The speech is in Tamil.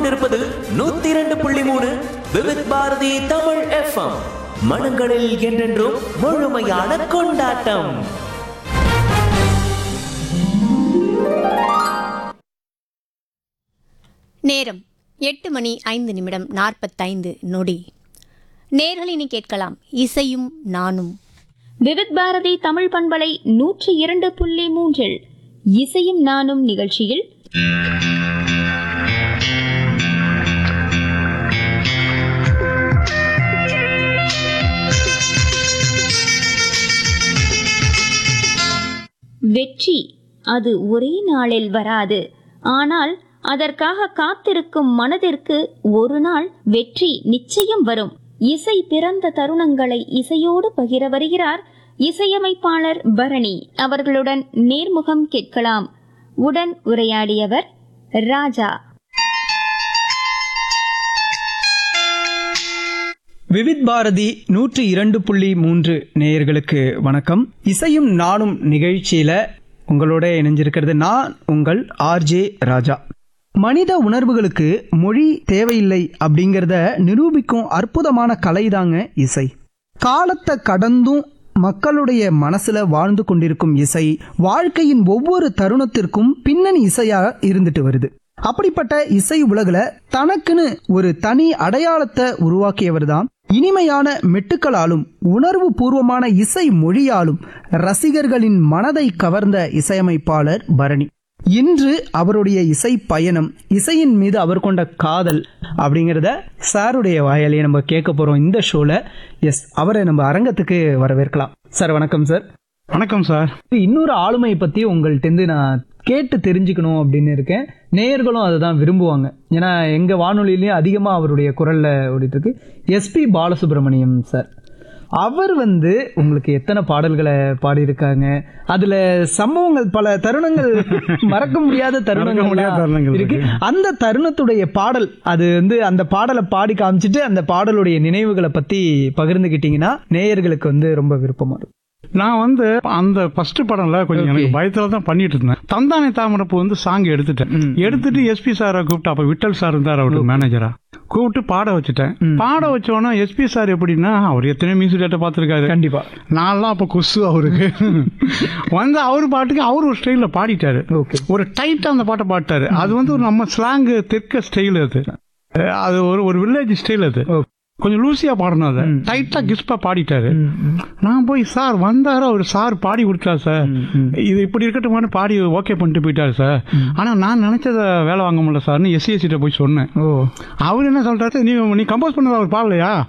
கொண்டிருப்பது நூத்தி இரண்டு புள்ளி மூணு விவித் பாரதி தமிழ் எஃப்எம் மனங்களில் என்றென்றும் முழுமையான கொண்டாட்டம் நேரம் எட்டு மணி ஐந்து நிமிடம் நாற்பத்தைந்து நொடி நேர்களினி கேட்கலாம் இசையும் நானும் விவித் பாரதி தமிழ் பண்பலை நூற்றி இரண்டு புள்ளி மூன்றில் இசையும் நானும் நிகழ்ச்சியில் வெற்றி அது ஒரே நாளில் வராது ஆனால் அதற்காக காத்திருக்கும் மனதிற்கு ஒரு நாள் வெற்றி நிச்சயம் வரும் இசை பிறந்த தருணங்களை இசையோடு பகிர வருகிறார் இசையமைப்பாளர் பரணி அவர்களுடன் நேர்முகம் கேட்கலாம் உடன் உரையாடியவர் ராஜா விவித் பாரதி நூற்றி இரண்டு புள்ளி மூன்று நேயர்களுக்கு வணக்கம் இசையும் நானும் நிகழ்ச்சியில உங்களோட இணைஞ்சிருக்கிறது நான் உங்கள் ஆர்ஜே ராஜா மனித உணர்வுகளுக்கு மொழி தேவையில்லை அப்படிங்கிறத நிரூபிக்கும் அற்புதமான கலைதாங்க இசை காலத்தை கடந்தும் மக்களுடைய மனசுல வாழ்ந்து கொண்டிருக்கும் இசை வாழ்க்கையின் ஒவ்வொரு தருணத்திற்கும் பின்னணி இசையா இருந்துட்டு வருது அப்படிப்பட்ட இசை உலகுல தனக்குன்னு ஒரு தனி அடையாளத்தை உருவாக்கியவர் தான் இனிமையான மெட்டுக்களாலும் உணர்வு பூர்வமான இசை மொழியாலும் ரசிகர்களின் மனதை கவர்ந்த இசையமைப்பாளர் பரணி இன்று அவருடைய இசை பயணம் இசையின் மீது அவர் கொண்ட காதல் அப்படிங்கிறத சாருடைய வாயாலே நம்ம கேட்க போறோம் இந்த ஷோல எஸ் அவரை நம்ம அரங்கத்துக்கு வரவேற்கலாம் சார் வணக்கம் சார் வணக்கம் சார் இன்னொரு ஆளுமை பத்தி உங்கள்கிட்ட நான் கேட்டு தெரிஞ்சுக்கணும் அப்படின்னு இருக்கேன் நேயர்களும் அதை தான் விரும்புவாங்க ஏன்னா எங்க வானொலியிலயும் அதிகமா அவருடைய குரல்ல ஓடிட்டு இருக்கு எஸ்பி பாலசுப்ரமணியம் சார் அவர் வந்து உங்களுக்கு எத்தனை பாடல்களை பாடியிருக்காங்க அதுல சம்பவங்கள் பல தருணங்கள் மறக்க முடியாத மறக்க தருணங்கள் முடியாத தருணங்கள் இருக்கு இருக்கு. அந்த தருணத்துடைய பாடல் அது வந்து அந்த பாடலை பாடி காமிச்சிட்டு அந்த பாடலுடைய நினைவுகளை பத்தி பகிர்ந்துக்கிட்டீங்கன்னா நேயர்களுக்கு வந்து ரொம்ப விருப்பமா இருக்கும் நான் வந்து அந்த ஃபர்ஸ்ட் படம்ல கொஞ்சம் எனக்கு பயத்துல தான் பண்ணிட்டு இருந்தேன் தந்தானே தாமரப்பு வந்து சாங் எடுத்துட்டேன் எடுத்துட்டு எஸ்பி சாரை கூப்பிட்டு அப்ப விட்டல் சார் இருந்தார் அவரு மேனேஜரா கூப்பிட்டு பாட வச்சுட்டேன் பாட வச்சோன்னா எஸ்பி சார் எப்படின்னா அவர் எத்தனை மியூசிக் டேட்டை பார்த்துருக்காரு கண்டிப்பா நான்லாம் அப்ப கொசு அவருக்கு வந்து அவர் பாட்டுக்கு அவர் ஒரு ஸ்டைல்ல பாடிட்டாரு ஓகே ஒரு டைட்டா அந்த பாட்டை பாடிட்டாரு அது வந்து ஒரு நம்ம ஸ்லாங் தெற்க ஸ்டைல் அது அஹ் அது ஒரு ஒரு வில்லேஜ் ஸ்டைல் அது ஓகே கொஞ்சம் லூசியா பாடணும் அதை டைட்டா கிஸ்பா பாடிட்டாரு நான் போய் சார் வந்தாரு அவர் சார் பாடி கொடுத்தாரு சார் இது இப்படி இருக்கட்டும் பாடி ஓகே பண்ணிட்டு போயிட்டாரு சார் ஆனா நான் நினைச்சத வேலை வாங்க முடியல சார்னு எஸ்சி எஸ்சிட்ட போய் சொன்னேன் ஓ அவர் என்ன சொல்றாரு நீ நீ கம்போஸ் பண்ணது அவர் பாடலையா